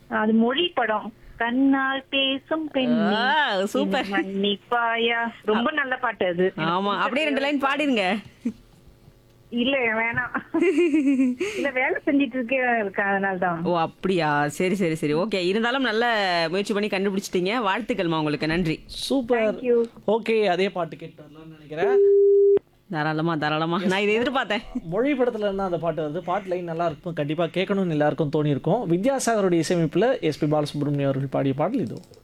அது மொழி படம் கண்ணால் பேசும் பெண்ணி ஆ, சூப்பர். என்னை மன்னிப்பாயா ரொம்ப நல்ல பாட்டு அது ஆமா அப்படியே ரெண்டு லைன் பாடிருங்க இல்ல வேணாம் இல்ல வேலை செஞ்சிட்டு இருக்கே இருக்கேன் அதனாலதான் ஓ அப்படியா சரி சரி சரி ஓகே இருந்தாலும் நல்ல முயற்சி பண்ணி கண்டுபிடிச்சிட்டீங்க வாழ்த்துக்கள்மா உங்களுக்கு நன்றி சூப்பர் Thank you. ஓகே அதே பாட்டு கேட்டு வரலாம்னு நினைக்கிறேன் தாராளமா தாராளமா நான் இதை எதிர்பார்த்தேன் மொழி படத்துல இருந்தா அந்த பாட்டு வருது பாட்டு லைன் நல்லா இருக்கும் கண்டிப்பா கேட்கணும்னு எல்லாருக்கும் தோணி இருக்கும் வித்யாசாகருடைய இசையமைப்புல எஸ்பி பாலசுப்ரமணியம் அவர்கள் பாடிய பாடல் இது